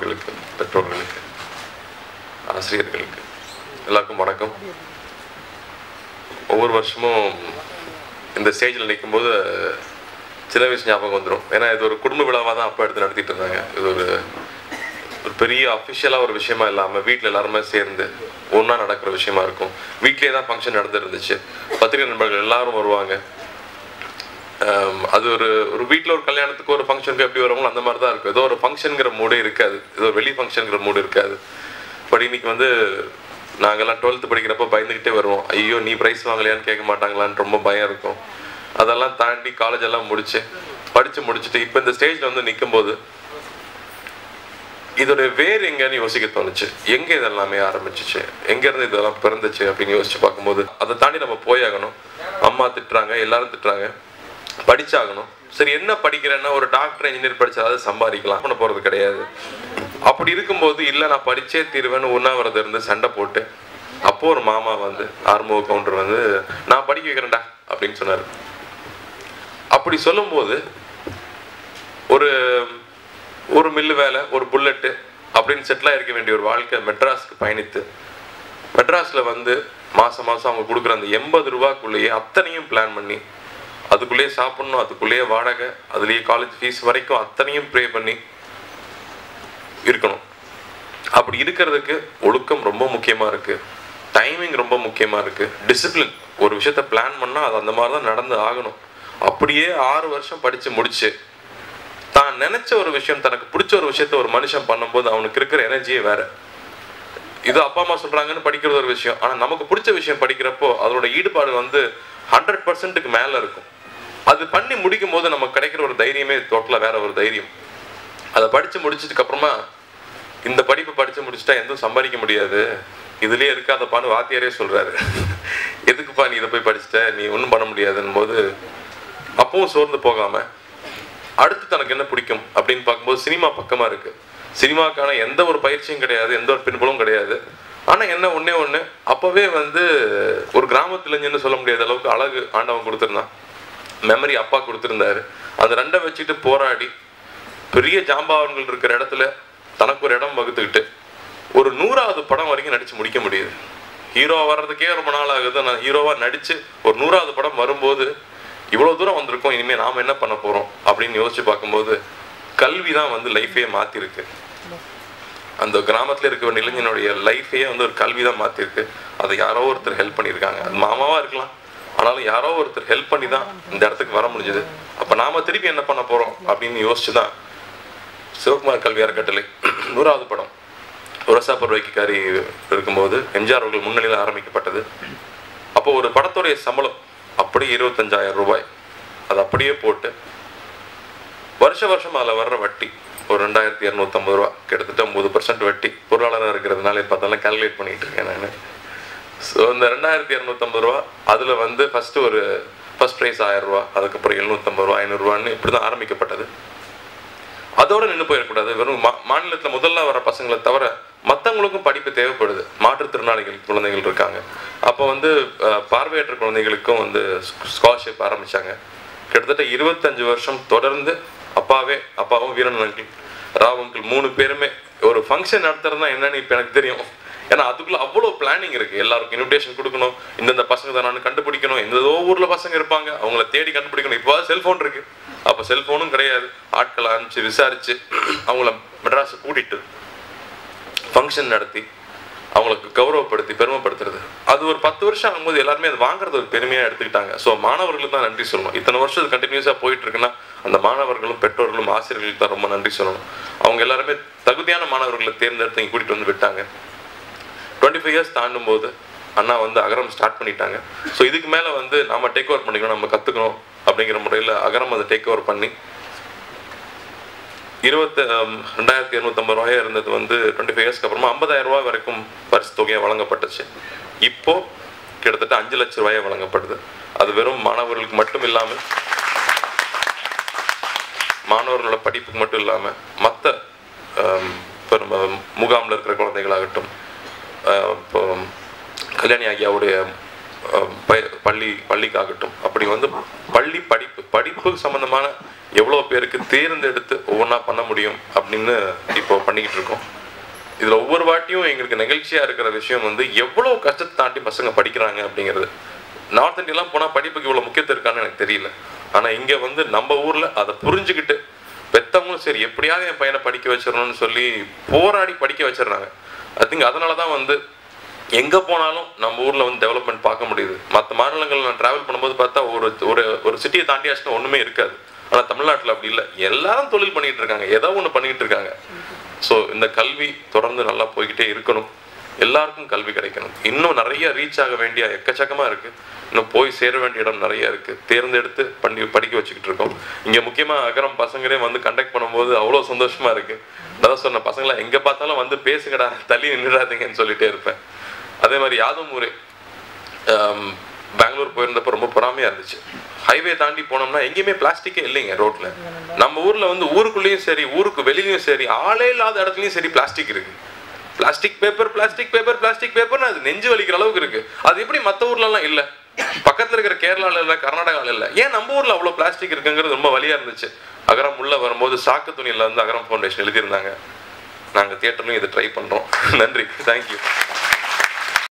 மாணவர்களுக்கு பெற்றோர்களுக்கு ஆசிரியர்களுக்கு எல்லாருக்கும் வணக்கம் ஒவ்வொரு வருஷமும் இந்த ஸ்டேஜில் நிற்கும்போது சின்ன வயசு ஞாபகம் வந்துடும் ஏன்னா இது ஒரு குடும்ப விழாவாக தான் அப்போ எடுத்து நடத்திட்டு இருந்தாங்க இது ஒரு ஒரு பெரிய அஃபிஷியலாக ஒரு விஷயமா இல்லாமல் வீட்டில் எல்லாருமே சேர்ந்து ஒன்றா நடக்கிற விஷயமா இருக்கும் வீட்லேயே தான் ஃபங்க்ஷன் நடந்துருந்துச்சு பத்திரிகை நண்பர்கள் எல்லாரும் வருவாங்க ஆம், அது ஒரு ஒரு வீட்டில் ஒரு கல்யாணத்துக்கு ஒரு ஃபங்க்ஷனுக்கு எப்படி வருவாங்களோ அந்த மாதிரி தான் இருக்கும் ஏதோ ஒரு ஃபங்க்ஷனுங்கிற மூடே இருக்காது ஏதோ ஒரு வெளி ஃபங்க்ஷனுங்கிற மூடு இருக்காது பட் இன்னைக்கு வந்து நாங்கெல்லாம் டுவெல்த்து படிக்கிறப்ப பயந்துக்கிட்டே வருவோம் ஐயோ நீ ப்ரைஸ் வாங்கலையான்னு கேட்க மாட்டாங்களான்னு ரொம்ப பயம் இருக்கும் அதெல்லாம் தாண்டி காலேஜ் எல்லாம் முடிச்சு படித்து முடிச்சுட்டு இப்போ இந்த ஸ்டேஜில் வந்து நிற்கும்போது இதோட வேர் எங்கன்னு யோசிக்க தோணுச்சு எங்க இதெல்லாமே ஆரம்பிச்சிச்சு எங்க இருந்து இதெல்லாம் பிறந்துச்சு அப்படின்னு யோசிச்சு பார்க்கும்போது அதை தாண்டி நம்ம போயாகணும் அம்மா திட்டுறாங்க எல்லாரும் திட்டுறாங்க படிச்சாகணும் சரி என்ன படிக்கிறேன்னா ஒரு டாக்டர் இன்ஜினியர் படிச்சாவது சம்பாதிக்கலாம் பண்ண போறது கிடையாது அப்படி இருக்கும்போது இல்லை நான் படிச்சே தீருவேன்னு உண்ணாவிரதம் இருந்து சண்டை போட்டு அப்போ ஒரு மாமா வந்து ஆறுமுக கவுண்டர் வந்து நான் படிக்க வைக்கிறேன்டா அப்படின்னு சொன்னார் அப்படி சொல்லும்போது ஒரு ஒரு மில்லு வேலை ஒரு புல்லட்டு அப்படின்னு செட்டில் இருக்க வேண்டிய ஒரு வாழ்க்கை மெட்ராஸ்க்கு பயணித்து மெட்ராஸில் வந்து மாதம் மாதம் அவங்க கொடுக்குற அந்த எண்பது ரூபாக்குள்ளேயே அத்தனையும் பிளான் பண்ணி அதுக்குள்ளேயே சாப்பிடணும் அதுக்குள்ளேயே வாடகை அதுலேயே காலேஜ் ஃபீஸ் வரைக்கும் அத்தனையும் ப்ரே பண்ணி இருக்கணும் அப்படி இருக்கிறதுக்கு ஒழுக்கம் ரொம்ப முக்கியமாக இருக்குது டைமிங் ரொம்ப முக்கியமாக இருக்குது டிசிப்ளின் ஒரு விஷயத்த பிளான் பண்ணால் அது அந்த மாதிரி தான் நடந்து ஆகணும் அப்படியே ஆறு வருஷம் படித்து முடிச்சு தான் நினைச்ச ஒரு விஷயம் தனக்கு பிடிச்ச ஒரு விஷயத்த ஒரு மனுஷன் பண்ணும்போது அவனுக்கு இருக்கிற எனர்ஜியே வேற இது அப்பா அம்மா சொல்றாங்கன்னு படிக்கிறது ஒரு விஷயம் ஆனா நமக்கு பிடிச்ச விஷயம் படிக்கிறப்போ அதோட ஈடுபாடு வந்து ஹண்ட்ரட் பர்சன்ட்டுக்கு மேல இருக்கும் அது பண்ணி முடிக்கும் போது நமக்கு கிடைக்கிற ஒரு தைரியமே டோட்டலா வேற ஒரு தைரியம் அதை படிச்சு முடிச்சதுக்கு அப்புறமா இந்த படிப்பு படிச்சு முடிச்சுட்டா எதுவும் சம்பாதிக்க முடியாது இதுலயே இருக்காதப்பான்னு வாத்தியாரே சொல்றாரு எதுக்குப்பா நீ இதை போய் படிச்சுட்ட நீ ஒன்றும் பண்ண முடியாதுன்னு போது அப்பவும் சோர்ந்து போகாம அடுத்து தனக்கு என்ன பிடிக்கும் அப்படின்னு பார்க்கும்போது சினிமா பக்கமா இருக்கு சினிமாக்கான எந்த ஒரு பயிற்சியும் கிடையாது எந்த ஒரு பின்புலும் கிடையாது ஆனா என்ன ஒண்ணே ஒண்ணு அப்பவே வந்து ஒரு கிராமத்துல இருந்துன்னு சொல்ல முடியாத அளவுக்கு அழகு ஆண்டவன் கொடுத்திருந்தான் மெமரி அப்பா கொடுத்திருந்தாரு அந்த ரெண்டை வச்சுட்டு போராடி பெரிய ஜாம்பவான்கள் இருக்கிற இடத்துல தனக்கு ஒரு இடம் வகுத்துக்கிட்டு ஒரு நூறாவது படம் வரைக்கும் நடிச்சு முடிக்க முடியுது ஹீரோ வர்றதுக்கே ரொம்ப நாள் ஆகுது நான் ஹீரோவா நடிச்சு ஒரு நூறாவது படம் வரும்போது இவ்வளவு தூரம் வந்திருக்கோம் இனிமே நாம என்ன பண்ண போறோம் அப்படின்னு யோசிச்சு பார்க்கும்போது கல்வி தான் வந்து லைஃபே மாத்திருக்கு அந்த கிராமத்துல இருக்க வேண்டிய இளைஞனுடைய லைஃபையே வந்து ஒரு கல்வி தான் மாத்திருக்கு அதை யாரோ ஒருத்தர் ஹெல்ப் பண்ணியிருக்காங்க அது மாமாவா இருக்கலாம் ஆனாலும் யாரோ ஒருத்தர் ஹெல்ப் பண்ணி தான் இந்த இடத்துக்கு வர முடிஞ்சது அப்ப நாம திருப்பி என்ன பண்ண போறோம் அப்படின்னு யோசிச்சு தான் சிவகுமார் கல்வி அறக்கட்டளை நூறாவது படம் உரசா பருவைக்காரி இருக்கும்போது எம்ஜிஆர் அவர்கள் முன்னிலையில் ஆரம்பிக்கப்பட்டது அப்போ ஒரு படத்துடைய சம்பளம் அப்படியே இருபத்தஞ்சாயிரம் ரூபாய் அது அப்படியே போட்டு வருஷ வருஷம் அதில் வர்ற வட்டி ஒரு ரெண்டாயிரத்தி இரநூத்தம்பது ரூபா கிட்டத்தட்ட ஒம்பது பர்சன்ட் வட்டி பொருளாளராக இருக்கிறதுனால இப்போ அதெல்லாம் கால்குலேட் பண்ணிட்டு இருக்கேன் நான் ஸோ இந்த ரெண்டாயிரத்தி இரநூத்தம்பது ரூபா அதில் வந்து ஃபஸ்ட்டு ஒரு ஃபர்ஸ்ட் ப்ரைஸ் ஆயிரம் ரூபா அதுக்கப்புறம் எழுநூத்தம்பது ரூபா ஐநூறுரூவான்னு இப்படி தான் ஆரம்பிக்கப்பட்டது அதோட நின்று போயிடக்கூடாது வெறும் மா மாநிலத்தில் முதல்ல வர பசங்களை தவிர மற்றவங்களுக்கும் படிப்பு தேவைப்படுது மாற்றுத்திறனாளிகள் குழந்தைகள் இருக்காங்க அப்போ வந்து அஹ், பார்வையற்ற குழந்தைகளுக்கும் வந்து ஸ்காலர்ஷிப் ஆரம்பிச்சாங்க கிட்டத்தட்ட இருபத்தஞ்சு வருஷம் தொடர்ந்து அப்பாவே அப்பாவும் வீரன் அங்கிள் ராவ் அங்கிள் மூணு பேருமே ஒரு ஃபங்க்ஷன் நடத்துறதுனா என்னன்னு இப்போ எனக்கு தெரியும் ஏன்னா அதுக்குள்ள அவ்வளோ பிளானிங் இருக்கு எல்லாருக்கும் இன்விடேஷன் கொடுக்கணும் இந்தந்த பசங்க தான் நான் கண்டுபிடிக்கணும் எந்த ஊர்ல பசங்க இருப்பாங்க அவங்கள தேடி கண்டுபிடிக்கணும் இப்போ செல்போன் இருக்கு அப்போ செல்போனும் கிடையாது ஆட்களை அனுப்பிச்சு விசாரிச்சு அவங்கள மெட்ராஸை கூட்டிட்டு ஃபங்க்ஷன் நடத்தி அவங்களுக்கு கௌரவப்படுத்தி பெருமைப்படுத்துறது அது ஒரு பத்து வருஷம் ஆகும்போது எல்லாருமே அது வாங்குறது ஒரு பெருமையாக எடுத்துக்கிட்டாங்க ஸோ மாணவர்களுக்கு தான் நன்றி சொல்லணும் இத்தனை வருஷம் இது கண்டினியூஸாக போயிட்டு இருக்குன்னா அந்த மாணவர்களும் பெற்றோர்களும் ஆசிரியர்களுக்கு தான் ரொம்ப நன்றி சொல்லணும் அவங்க எல்லாருமே தகுதியான மாணவர்களை தேர்ந்தெடுத்து இங்கே கூட்டிட்டு வந்து விட்டாங்க டுவெண்ட்டி ஃபைவ் இயர்ஸ் தாண்டும் போது அண்ணா வந்து அகரம் ஸ்டார்ட் பண்ணிட்டாங்க ஸோ இதுக்கு மேலே வந்து நாம டேக் ஓவர் பண்ணிக்கணும் நம்ம கற்றுக்கணும் அப்படிங்கிற முறையில் அகரம் அதை டேக் ஓவர் பண்ணி இருபத்தி ரெண்டாயிரத்தி இரநூத்தம்பது ரூபாயா இருந்தது வந்து டுவெண்ட்டி ஃபைவ் இயர்ஸ்க்கு அப்புறமா ஐம்பதாயிரம் ரூபாய் வரைக்கும் பரிசு தொகையாக வழங்கப்பட்டுச்சு இப்போ கிட்டத்தட்ட அஞ்சு லட்சம் ரூபாயா வழங்கப்படுது அது வெறும் மாணவர்களுக்கு மட்டும் இல்லாமல் மாணவர்களோட படிப்புக்கு மட்டும் இல்லாமல் மற்ற இப்போ நம்ம முகாமில் இருக்கிற குழந்தைகளாகட்டும் ஆஹ் இப்போ கல்யாணி ஆகியாவுடைய ஆஹ் ப- பள்ளி பள்ளிக்காகட்டும் அப்படி வந்து பள்ளி படிப்பு படிப்பு சம்பந்தமான எவ்வளோ பேருக்கு தேர்ந்தெடுத்து ஒவ்வொன்றா பண்ண முடியும் அப்படின்னு இப்போ பண்ணிக்கிட்டு இருக்கோம் இதில் ஒவ்வொரு வாட்டியும் எங்களுக்கு நெகிழ்ச்சியாக இருக்கிற விஷயம் வந்து எவ்வளோ கஷ்டத்தை தாண்டி பசங்க படிக்கிறாங்க அப்படிங்கிறது நார்த் இந்தியாலாம் போனால் படிப்புக்கு இவ்வளோ முக்கியத்துவம் இருக்கான்னு எனக்கு தெரியல ஆனால் இங்கே வந்து நம்ம ஊரில் அதை புரிஞ்சுக்கிட்டு பெத்தவங்களும் சரி எப்படியாவது என் பையனை படிக்க வச்சிடணும்னு சொல்லி போராடி படிக்க வச்சிடுறாங்க ஐ திங்க் அதனால தான் வந்து எங்கே போனாலும் நம்ம ஊரில் வந்து டெவலப்மெண்ட் பார்க்க முடியுது மற்ற மாநிலங்கள் நான் ட்ராவல் பண்ணும்போது பார்த்தா ஒரு ஒரு ஒரு சிட்டியை தாண்டி ஆச்சுன்னா ஒன்றுமே இருக்காது ஆனால் தமிழ்நாட்டில் அப்படி இல்லை எல்லாரும் தொழில் பண்ணிட்டு இருக்காங்க ஏதோ ஒன்று பண்ணிக்கிட்டு இருக்காங்க ஸோ இந்த கல்வி தொடர்ந்து நல்லா போய்கிட்டே இருக்கணும் எல்லாருக்கும் கல்வி கிடைக்கணும் இன்னும் நிறைய ரீச் ஆக வேண்டிய எக்கச்சக்கமா இருக்கு இன்னும் போய் சேர வேண்டிய இடம் நிறைய இருக்கு தேர்ந்தெடுத்து பண்ணி படிக்க வச்சுக்கிட்டு இருக்கோம் இங்க முக்கியமா அகரம் பசங்களே வந்து கண்டக்ட் பண்ணும்போது அவ்வளோ சந்தோஷமா இருக்கு அதான் சொன்ன பசங்களா எங்க பார்த்தாலும் வந்து பேசுங்கடா தள்ளி நின்றுடாதீங்கன்னு சொல்லிட்டே இருப்பேன் அதே மாதிரி யாதும் ஊரே ஆம், பெங்களூர் போயிருந்தப்ப ரொம்ப பொறாமையா இருந்துச்சு ஹைவே தாண்டி போனோம்னா எங்கேயுமே பிளாஸ்டிக்கே இல்லைங்க ரோட்ல நம்ம ஊர்ல வந்து ஊருக்குள்ளேயும் சரி ஊருக்கு வெளியிலயும் சரி ஆளே இல்லாத இடத்துலயும் சரி பிளாஸ்டிக் இருக்கு plastic paper plastic paper plastic பேப்பர்னு அது நெஞ்சு வலிக்கிற அளவுக்கு இருக்கு அது எப்படி மத்த ஊர்ல எல்லாம் இல்ல பக்கத்துல இருக்கிற கேரளால இல்ல கர்நாடகால இல்ல ஏன் நம்ம ஊர்ல அவ்வளவு பிளாஸ்டிக் இருக்குங்கிறது ரொம்ப வலியா இருந்துச்சு அகரம் உள்ள வரும்போது சாக்கு துணியில வந்து அகரம் ஃபவுண்டேஷன் எழுதியிருந்தாங்க நாங்க தியேட்டர்லயும் இதை ட்ரை பண்றோம் நன்றி தேங்க்யூ